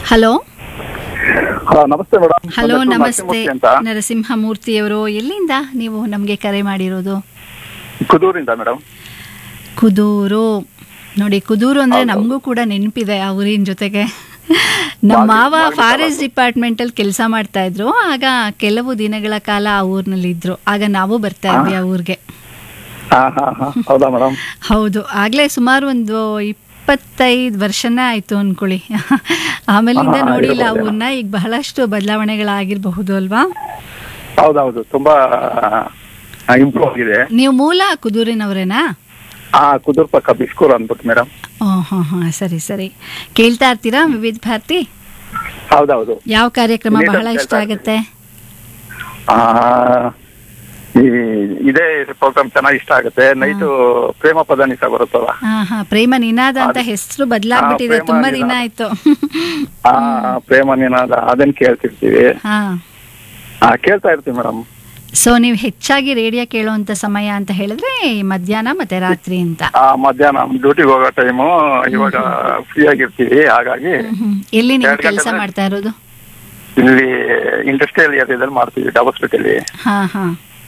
Hello ಹಾ, ನಮಸ್ತೆ madam hello ನನ್ನ ಹೆಸರು ನಮಸ್ತೆ ನರಸಿಂಹಮೂರ್ತಿ ಅಂತ ನರಸಿಂಹಮೂರ್ತಿಯವರು ಎಲ್ಲಿಂದ ನೀವು ನಮಗೆ ಕರೆ ಮಾಡಿರೋದು ಕುದೂರಿಂದ ಮೇಡಮ್ ಕುದೂರು ನೋಡಿ ಕುದೂರು ಅಂದ್ರೆ ಹೌದು. ನಮಗೂ ಕೂಡ ನೆನಪಿದೆ ಆ ಊರಿನ ಜೊತೆಗೆ ನಮ್ಮ ಬಾಗಿ- ಮಾವ ಬಾಗಿ ಫಾರೆಸ್ಟ್ ತಾಲೂಕು. ಡಿಪಾರ್ಟ್ಮೆಂಟ್ ಅಲ್ಲಿ ಕೆಲಸ ಮಾಡ್ತಾ ಇದ್ರು ಆಗ ಕೆಲವು ದಿನಗಳ ಕಾಲ ಆ ಊರಿನಲ್ಲಿ ಇದ್ರು ಆಗ ನಾವು ಬರ್ತಾ ಇದ್ವಿ ಆ ಊರಿಗೆ ಹಾ ಹಾ ಹಾ ಹೌದಾ ಮೇಡಮ್ ಹೌದು ಆಗ್ಲೇ ಸುಮಾರು ಒಂದು ಇಪ್ಪತ್ತೈದು ವರ್ಷನೇ ಆಯ್ತು ಅನ್ಕೊಳ್ಳಿ ಆಮೇಲಿಂದ ಹಾ, ನೋಡಿಲ್ಲ ಆ ಇರ್ಬೋದು. ಊರ್ನ ಈಗ ಬಹಳಷ್ಟು ಬದಲಾವಣೆಗಳಾಗಿರಬಹುದು ಅಲ್ವಾ ಹೌದೌದು ತುಂಬಾ ಇಂಪ್ರೂವ್ ಆಗಿದೆ ನೀವು ಮೂಲ ಕುದೂರಿನವರೇನಾ ಹಾ ಕುದೂರ್ ಪಕ್ಕ ಬಿಸ್ಕೂರ್ ಅಂದ್ಬಿಟ್ಟು ಮೇಡಮ್ ಓ ಹಾಂ ಹಾಂ ಸರಿ ಸರಿ ಕೇಳ್ತಾ ಇರ್ತೀರಾ ವಿವಿಧ ಭಾರತಿ ಹೌದೌದು ಯಾವ ಕಾರ್ಯಕ್ರಮ ವಿವಿಧ ಬಹಳ ಇಷ್ಟ ಕೇಳ್ತಾ ಆಗುತ್ತೆ ಆ, ಈ ಇದೇ ಪ್ರೋಗ್ರಾಮ್ ಚೆನ್ನಾಗಿ ಇಷ್ಟ ಆಗುತ್ತೆ ನೈಟು ಪ್ರೇಮ ಪದನಿಸ ಬರುತ್ತಲ್ಲ ಹಾ ಹಾ ಪ್ರೇಮ ನಿನಾದ ಅಂತ ಅದು- ಹೆಸರು ಬದಲಾಗ್ಬಿಟ್ಟಿದೆ ಹಾ, ಪ್ರೇಮ ತುಂಬಾ ದಿನ ನಿನಾದ. ಆಯ್ತು ಆ ಪ್ರೇಮ ನಿನಾದ ಅದನ್ನ ಕೇಳ್ತಿರ್ತೀವಿ ಹಾ ಆ, ಕೇಳ್ತಾ ಇರ್ತೀವಿ ಮೇಡಮ್ ಸೊ ನೀವು ಹೆಚ್ಚಾಗಿ ರೇಡಿಯೋ ಕೇಳುವಂತ ಸಮಯ ಅಂತ ಹೇಳಿದ್ರೆ ಮಧ್ಯಾಹ್ನ ಮತ್ತೆ ರಾತ್ರಿ ಅಂತ ಆ ಮಧ್ಯಾಹ್ನ ಡ್ಯೂಟಿಗೆ ಹೋಗೋ ಟೈಮು ಇವಾಗ ಫ್ರೀ ಆಗಿರ್ತೀವಿ ಹಾಗಾಗಿ ಹ್ಮ್. ಎಲ್ಲಿ ನೀವು ಎರಡು ಕೆಲಸ ಗಂಟೆ ಮಾಡ್ತಾ ಇರೋದು ಇಲ್ಲಿ ಇಂಡಸ್ಟ್ರಿಯಲ್ ಏರಿಯಾದಲ್ಲಿ ಮಾಡ್ತೀವಿ ಡಬಲ್ ಸ್ಪೀಟಲ್ಲಿ ಹಾ ಹಾ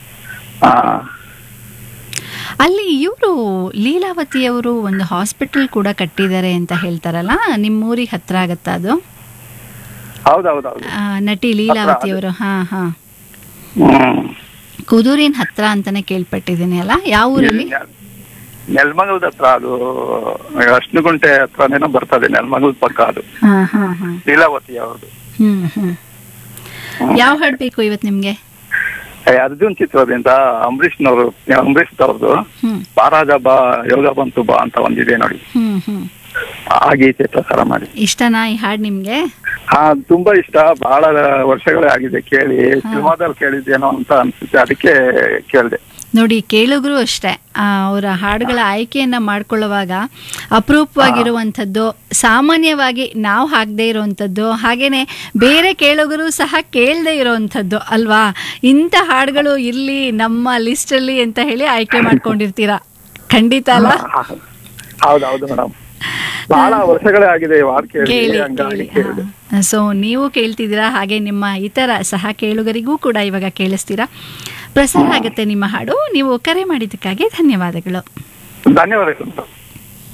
ಅಲ್ಲಿ ಇವರು ಲೀಲಾವತಿಯವರು ಒಂದು ಹಾಸ್ಪಿಟಲ್ ಕೂಡ ಕಟ್ಟಿದ್ದಾರೆ ಅಂತ ಹೇಳ್ತಾರಲ್ಲ ನಿಮ್ಮ ಊರಿಗೆ ಹತ್ರ ಆಗತ್ತಾ ಅದು ಹೌದೌದೌದು ಆ, ನಟಿ ಲೀಲಾವತಿಯವರು ಹಾ ಹಾ ಹ್ಮ್ ಕುದೂರಿನ ಹತ್ರ ಅಂತಾನೆ ಕೇಳ್ಪಟ್ಟಿದ್ದೀನಿ ಅಲ್ಲ ಯಾವ ಊರಲ್ಲಿ ನೆಲ್ಮಂಗಲದ ಹತ್ರ ಅದು ಅಶ್ನಗುಂಟೆ ಹತ್ರನೇನೋ ಬರ್ತದೆ ನೆಲ್ಮಂಗಲದ ಪಕ್ಕ ಅದು ಹಾ ಹಾ ಹಾ ಲೀಲಾವತಿ ಅವ್ರದ್ದು ಹ್ಮ್ ಹ್ಮ್ ಯಾವ ಹಾಡ್ ಬೇಕು ಇವತ್ತು ನಿಮ್ಗೆ ಏ, ಅರ್ಜುನ್ ಚಿತ್ರದಿಂದ ಅಂಬರೀಷ್ನವರು ಅಂಬರೀಷ್ ಅವ್ರದ್ದು ಹ್ಮ್ ಬಾರಾಜ ಬಾ ಯೋಗ ಬಂತು ಬಾ ಅಂತ ಒಂದಿದೆ ನೋಡಿ ಹ್ಮ್ ಹ್ಮ್ ಆ ಗೀತೆ ಪ್ರಸಾರ ಮಾಡಿ ಇಷ್ಟನಾ ಈ ಹಾಡ್ ನಿಮ್ಗೆ ಹಾ ತುಂಬಾ ಇಷ್ಟ ಬಹಳ ವರ್ಷಗಳೇ ಆಗಿದೆ ಕೇಳಿ ಸಿನಿಮಾದಲ್ಲಿ ಕೇಳಿದ್ದೇನೋ ಅಂತ ಅನ್ಸುತ್ತೆ ಅದಕ್ಕೆ ಕೇಳಿದೆ ನೋಡಿ ಕೇಳುಗರು ಅಷ್ಟೇ ಆ, ಅವರ ಹಾಡುಗಳ ಆಯ್ಕೆಯನ್ನ ಮಾಡ್ಕೊಳ್ಳುವಾಗ ಅಪರೂಪವಾಗಿರುವಂಥದ್ದು ಸಾಮಾನ್ಯವಾಗಿ ನಾವು ಹಾಕದೇ ಇರುವಂಥದ್ದು ಹಾಗೇನೆ ಬೇರೆ ಕೇಳುಗರು ಸಹ ಕೇಳದೇ ಇರುವಂಥದ್ದು ಅಲ್ವಾ ಇಂಥ ಹಾಡುಗಳು ಇರ್ಲಿ ನಮ್ಮ ಲಿಸ್ಟಲ್ಲಿ ಅಂತ ಹೇಳಿ ಆಯ್ಕೆ ಮಾಡ್ಕೊಂಡಿರ್ತೀರಾ ಖಂಡಿತ ಅಲ್ಲ ಹೌದೌದು ಮೇಡಮ್ ಬಹಳ ವರ್ಷಗಳೇ ಆಗಿದೆ ಈ ವಾರ ಕೇಳಿ ಕೇಳಿ ಹಂಗಾಗಿ ಕೇಳಿ ಕೇಳಿದೆ ಸೊ ನೀವು ಕೇಳ್ತಿದ್ದೀರಾ ಹಾಗೆ ನಿಮ್ಮ ಇತರ ಸಹ ಕೇಳುಗರಿಗೂ ಕೂಡ ಇವಾಗ ಕೇಳಿಸ್ತೀರಾ ಪ್ರಸಾರ ಆಗುತ್ತೆ ನಿಮ್ಮ ಹಾಡು ನೀವು ಕರೆ ಮಾಡಿದ್ದಕ್ಕಾಗಿ ಧನ್ಯವಾದಗಳು ಧನ್ಯವಾದಗಳು